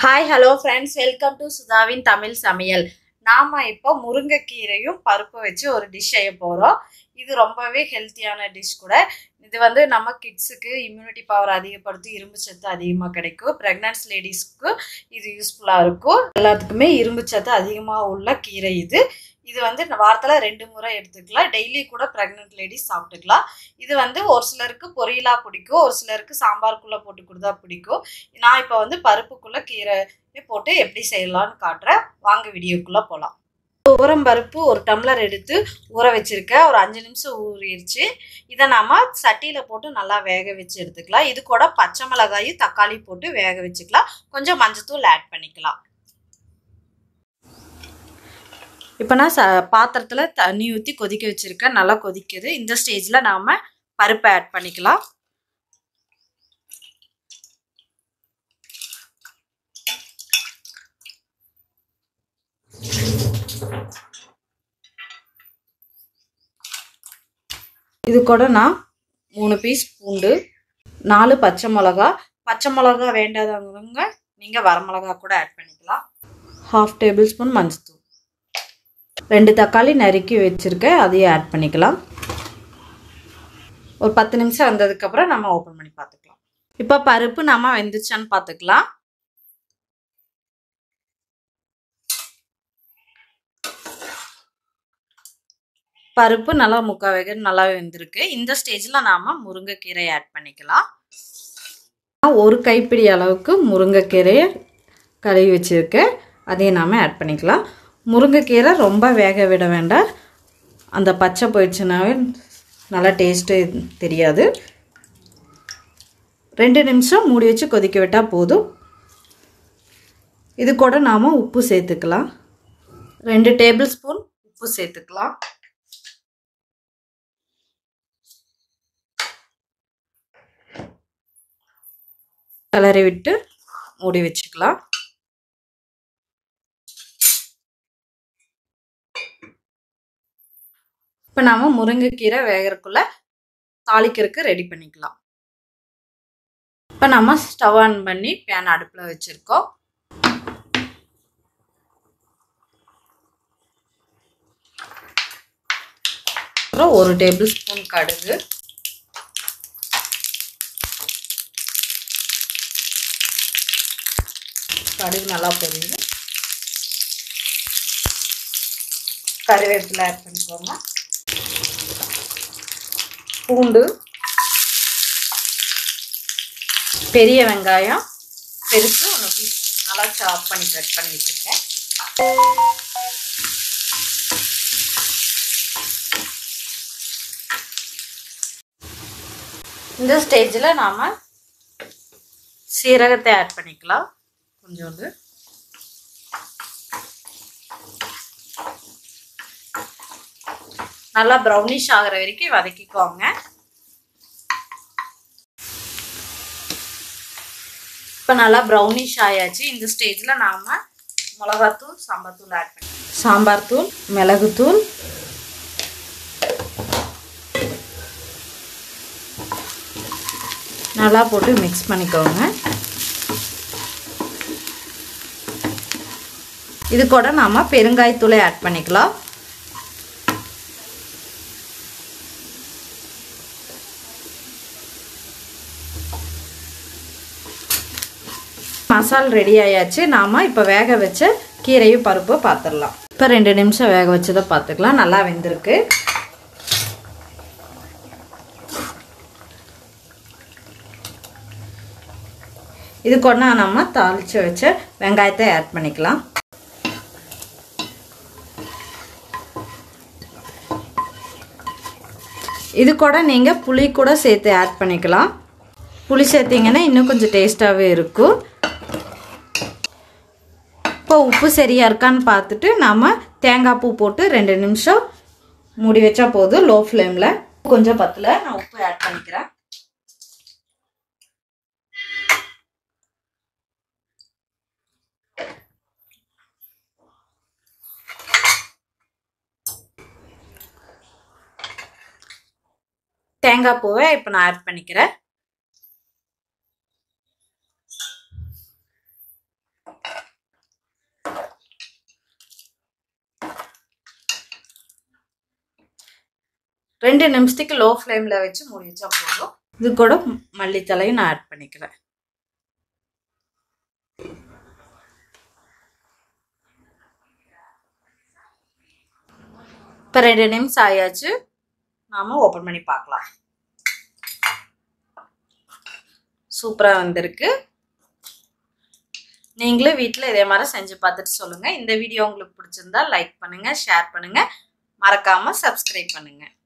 hi hello friends welcome to சுதாவின் தமிழ் சமையல் நாம் இப்போ முருங்கைக்கீரையும் பருப்பு வச்சு ஒரு டிஷ் செய்ய போகிறோம் இது ரொம்பவே ஹெல்த்தியான டிஷ் கூட இது வந்து நம்ம கிட்ஸுக்கு இம்யூனிட்டி பவர் அதிகப்படுத்தி இரும்பு சத்து அதிகமாக கிடைக்கும் ப்ரெக்னன்ஸ் லேடிஸ்க்கு இது யூஸ்ஃபுல்லாக இருக்கும் எல்லாத்துக்குமே இரும்பு சத்து அதிகமாக உள்ள கீரை இது இது வந்து வாரத்தில் ரெண்டு முறை எடுத்துக்கலாம் டெய்லி கூட ப்ரெக்னென்ட் லேடிஸ் சாப்பிட்டுக்கலாம் இது வந்து ஒரு சிலருக்கு பொரியலாக பிடிக்கும் ஒரு சிலருக்கு சாம்பாருக்குள்ளே போட்டு கொடுத்தா பிடிக்கும் நான் இப்போ வந்து பருப்புக்குள்ளே கீரை போட்டு எப்படி செய்யலாம்னு காட்டுறேன் வாங்க வீடியோக்குள்ளே போகலாம் ஊரம் பருப்பு ஒரு டம்ளர் எடுத்து ஊற வச்சுருக்கேன் ஒரு அஞ்சு நிமிஷம் ஊறிடுச்சு இதை நாம் சட்டியில் போட்டு நல்லா வேக வச்சு எடுத்துக்கலாம் இது கூட பச்சை மிளகாயும் தக்காளி போட்டு வேக வச்சுக்கலாம் கொஞ்சம் மஞ்சத்தூள் ஆட் பண்ணிக்கலாம் இப்போ நான் ச பாத்திரத்தில் தண்ணி ஊற்றி கொதிக்க வச்சுருக்கேன் நல்லா கொதிக்குது இந்த ஸ்டேஜில் நாம் பருப்பை ஆட் பண்ணிக்கலாம் இது கூட நான் மூணு பீஸ் பூண்டு நாலு பச்சை மிளகா பச்சை மிளகா வேண்டாதவங்க நீங்கள் வரமிளகா கூட ஆட் பண்ணிக்கலாம் ஹாஃப் டேபிள் ஸ்பூன் மஞ்சத்தூள் ரெண்டு தக்காளி நறுக்கி வச்சுருக்கேன் அதையும் ஆட் பண்ணிக்கலாம் ஒரு பத்து நிமிஷம் வந்ததுக்கப்புறம் நம்ம ஓப்பன் பண்ணி பார்த்துக்கலாம் இப்போ பருப்பு நம்ம வெந்துச்சான்னு பார்த்துக்கலாம் பருப்பு நல்லா முக்கால் வேக நல்லா வெந்திருக்கு இந்த ஸ்டேஜில் நாம் முருங்கைக்கீரை ஆட் பண்ணிக்கலாம் ஒரு கைப்பிடி அளவுக்கு முருங்கைக்கீரையை கழுவி வச்சுருக்கேன் அதையும் நாம் ஆட் பண்ணிக்கலாம் முருங்கைக்கீரை ரொம்ப வேக விட வேண்டாம் அந்த பச்சை போயிடுச்சுனாவே நல்லா டேஸ்ட்டு தெரியாது ரெண்டு நிமிஷம் மூடி வச்சு கொதிக்க விட்டால் போதும் இது கூட நாம் உப்பு சேர்த்துக்கலாம் ரெண்டு டேபிள் ஸ்பூன் உப்பு சேர்த்துக்கலாம் கிளறி விட்டு மூடி வச்சுக்கலாம் இப்போ நாம் முருங்கைக்கீரை வேகிறதுக்குள்ள தாளிக்கிறதுக்கு ரெடி பண்ணிக்கலாம் இப்போ நம்ம ஸ்டவ் ஆன் பண்ணி பேன் அடுப்பில் வச்சுருக்கோம் அப்புறம் ஒரு டேபிள் ஸ்பூன் கடுகு கடுகு நல்லா பொரியுது கருவேப்பிலை ஆட் பண்ணிக்கோங்க பூண்டு பெரிய வெங்காயம் பெருசு ஒன்று பீஸ் நல்லா சாப் பண்ணி கட் பண்ணி வச்சுருக்கேன் இந்த ஸ்டேஜில் நாம் சீரகத்தை ஆட் பண்ணிக்கலாம் கொஞ்சோண்டு நல்லா ப்ரௌனிஷ் ஆகிற வரைக்கும் வதக்கிக்கோங்க இப்போ நல்லா ப்ரௌனிஷ் ஆயாச்சு இந்த ஸ்டேஜில் நாம் மிளகாத்தூள் சாம்பார் தூள் ஆட் பண்ணி சாம்பார் தூள் மிளகுத்தூள் நல்லா போட்டு மிக்ஸ் பண்ணிக்கோங்க இது கூட நாம் பெருங்காயத்தூளை ஆட் பண்ணிக்கலாம் மசால் ரெடி ஆயாச்சு நாம் இப்போ வேக வச்ச கீரையும் பருப்பு பார்த்துடலாம் இப்போ ரெண்டு நிமிஷம் வேக வச்சதை பார்த்துக்கலாம் நல்லா வெந்திருக்கு இது கூட நம்ம தாளித்து வச்ச வெங்காயத்தை ஆட் பண்ணிக்கலாம் இது கூட நீங்கள் புளி கூட சேர்த்து ஆட் பண்ணிக்கலாம் புளி சேர்த்திங்கன்னா இன்னும் கொஞ்சம் டேஸ்ட்டாகவே இருக்கும் இப்போ உப்பு சரியாக இருக்கான்னு பார்த்துட்டு நம்ம தேங்காய் பூ போட்டு ரெண்டு நிமிஷம் மூடி வச்சா போதும் லோ ஃப்ளேமில் கொஞ்சம் பத்தில் நான் உப்பு ஆட் பண்ணிக்கிறேன் தேங்காய் பூவை இப்போ நான் ஆட் பண்ணிக்கிறேன் ரெண்டு நிமிஷத்துக்கு லோ ஃப்ளேமில் வச்சு மூடி வச்சா போதும் இது கூட மல்லித்தலையும் நான் ஆட் பண்ணிக்கிறேன் இப்போ ரெண்டு நிமிஷம் ஆயாச்சு நாம ஓப்பன் பண்ணி பார்க்கலாம் சூப்பராக வந்திருக்கு நீங்களும் வீட்டில் இதே மாதிரி செஞ்சு பார்த்துட்டு சொல்லுங்கள் இந்த வீடியோ உங்களுக்கு பிடிச்சிருந்தா லைக் பண்ணுங்கள் ஷேர் பண்ணுங்கள் மறக்காமல் சப்ஸ்கிரைப் பண்ணுங்கள்